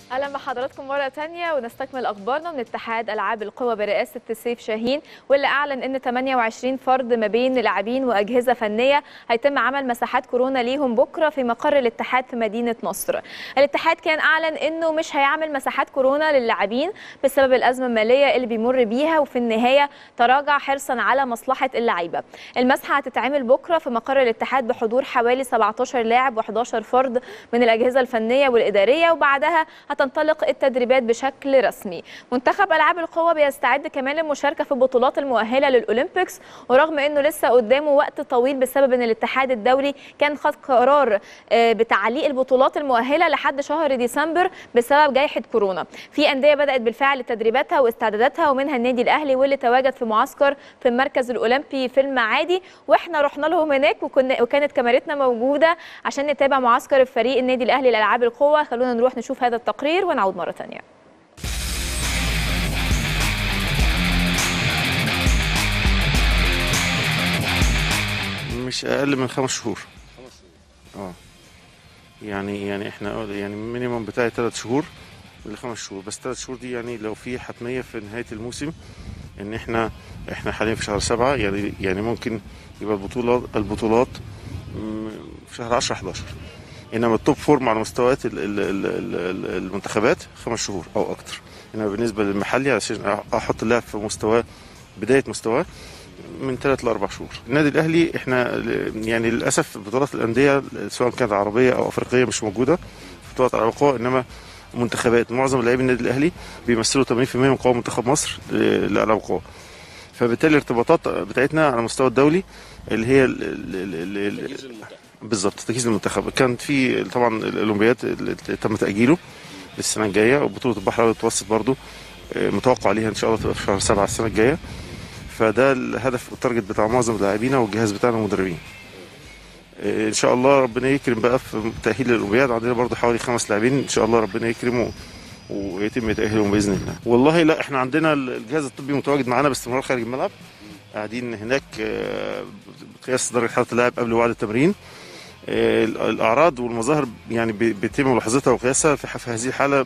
اهلا بحضراتكم مره تانية ونستكمل اخبارنا من اتحاد العاب القوى برئاسه سيف شاهين واللي اعلن ان 28 فرد ما بين لاعبين واجهزه فنيه هيتم عمل مساحات كورونا ليهم بكره في مقر الاتحاد في مدينه نصر. الاتحاد كان اعلن انه مش هيعمل مساحات كورونا للاعبين بسبب الازمه الماليه اللي بيمر بيها وفي النهايه تراجع حرصا على مصلحه اللعيبه. المسحه هتتعمل بكره في مقر الاتحاد بحضور حوالي 17 لاعب و11 فرد من الاجهزه الفنيه والاداريه وبعدها هتنطلق التدريبات بشكل رسمي منتخب العاب القوى بيستعد كمان للمشاركه في البطولات المؤهله للاولمبيكس ورغم انه لسه قدامه وقت طويل بسبب ان الاتحاد الدولي كان خد قرار آه، بتعليق البطولات المؤهله لحد شهر ديسمبر بسبب جائحه كورونا في انديه بدات بالفعل تدريباتها واستعداداتها ومنها النادي الاهلي واللي تواجد في معسكر في المركز الاولمبي في المعادي واحنا رحنا لهم هناك وكنا وكانت كاميرتنا موجوده عشان نتابع معسكر فريق النادي الاهلي لالعاب القوى خلونا نروح نشوف هذا التقرير ونعود مره ثانيه مش اقل من خمس شهور اه يعني يعني احنا يعني المينيمم بتاعي ثلاث شهور لخمس شهور بس ثلاث شهور دي يعني لو في حتميه في نهايه الموسم ان احنا احنا حاليا في شهر سبعة يعني يعني ممكن يبقى البطولات البطولات م- في شهر 10 11 انما التوب فورم على مستويات ال- ال- ال- ال- ال- المنتخبات خمس شهور او اكتر انما بالنسبه للمحلي علشان احط اللاعب في مستواه بدايه مستواه من ثلاث لاربع شهور. النادي الاهلي احنا ل- يعني للاسف بطولات الانديه سواء كانت عربيه او افريقيه مش موجوده في بطولات العاب القوى انما منتخبات معظم لاعبي النادي الاهلي بيمثلوا 80% من قوى منتخب مصر ل- لالعاب القوى. فبالتالي الارتباطات بتاعتنا على المستوى الدولي اللي هي ال- ال- ال- ال- بالظبط تجهيز المنتخب كان في طبعا الاولمبياد اللي تم تاجيله السنه الجايه وبطوله البحر الابيض المتوسط برضو آه، متوقع ليها ان شاء الله تبقى في شهر سبعة السنه الجايه فده الهدف والتارجت بتاع معظم لاعبينا والجهاز بتاعنا المدربين آه، ان شاء الله ربنا يكرم بقى في تاهيل الاولمبياد عندنا برضو حوالي خمس لاعبين ان شاء الله ربنا يكرم ويتم تاهيلهم باذن الله والله لا احنا عندنا الجهاز الطبي متواجد معانا باستمرار خارج الملعب قاعدين هناك آه، بقياس درجه حراره اللاعب قبل وبعد التمرين آه، الاعراض والمظاهر يعني بي- بيتم ملاحظتها وقياسها في في هذه الحاله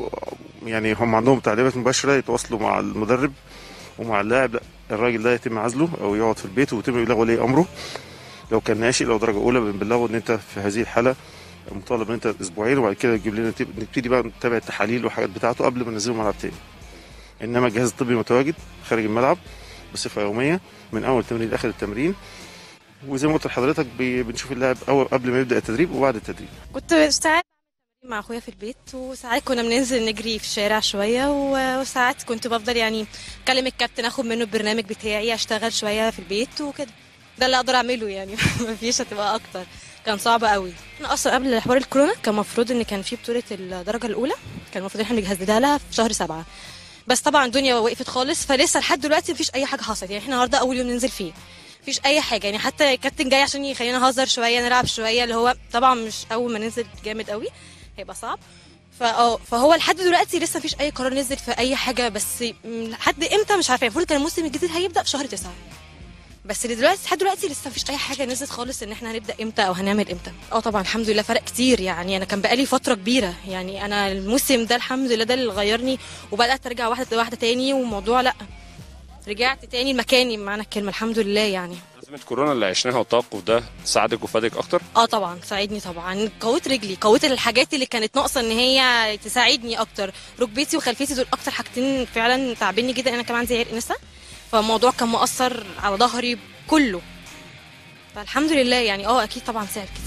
يعني هم عندهم تعليمات مباشره يتواصلوا مع المدرب ومع اللاعب لا الراجل ده يتم عزله او يقعد في البيت ويتم ابلاغ ولي امره لو كان ناشئ لو درجه اولى بنبلغه ان انت في هذه الحاله مطالب ان انت اسبوعين وبعد كده تجيب لنا نبتدي بقى نتابع التحاليل والحاجات بتاعته قبل ما ننزله ملعب تاني انما الجهاز الطبي متواجد خارج الملعب بصفه يوميه من اول التمرين لاخر التمرين وزي ما قلت لحضرتك بي- بنشوف اللاعب اول قبل ما يبدا التدريب وبعد التدريب كنت ساعات مع اخويا في البيت وساعات كنا بننزل نجري في الشارع شويه و- وساعات كنت بفضل يعني اكلم الكابتن اخد منه البرنامج بتاعي اشتغل شويه في البيت وكده ده اللي اقدر اعمله يعني مفيش هتبقى اكتر كان صعب قوي انا اصلا قبل حوار الكورونا كان المفروض ان كان في بطوله الدرجه الاولى كان المفروض احنا نجهز لها في شهر سبعة بس طبعا الدنيا وقفت خالص فلسه لحد دلوقتي مفيش اي حاجه حصلت يعني احنا النهارده اول يوم ننزل فيه مفيش اي حاجه يعني حتى الكابتن جاي عشان يخلينا نهزر شويه نلعب شويه اللي هو طبعا مش اول ما ننزل جامد قوي هيبقى صعب فاه فهو لحد دلوقتي لسه مفيش اي قرار نزل في اي حاجه بس م- لحد امتى مش عارفه المفروض كان الموسم الجديد هيبدا في شهر تسعة بس دلوقتي لحد دلوقتي لسه مفيش اي حاجه نزلت خالص ان احنا هنبدا امتى او هنعمل امتى اه طبعا الحمد لله فرق كتير يعني انا كان بقالي فتره كبيره يعني انا الموسم ده الحمد لله ده اللي غيرني وبدات ارجع واحده واحده تاني وموضوع لا رجعت تاني لمكاني بمعنى الكلمه الحمد لله يعني أزمة كورونا اللي عشناها والتوقف ده ساعدك وفادك أكتر؟ اه طبعا ساعدني طبعا قوت رجلي قوت الحاجات اللي كانت ناقصه ان هي تساعدني اكتر ركبتي وخلفيتي دول اكتر حاجتين فعلا تعبني جدا انا كمان زي عرق نسا فالموضوع كان مؤثر على ظهري كله فالحمد لله يعني اه اكيد طبعا ساعد كتير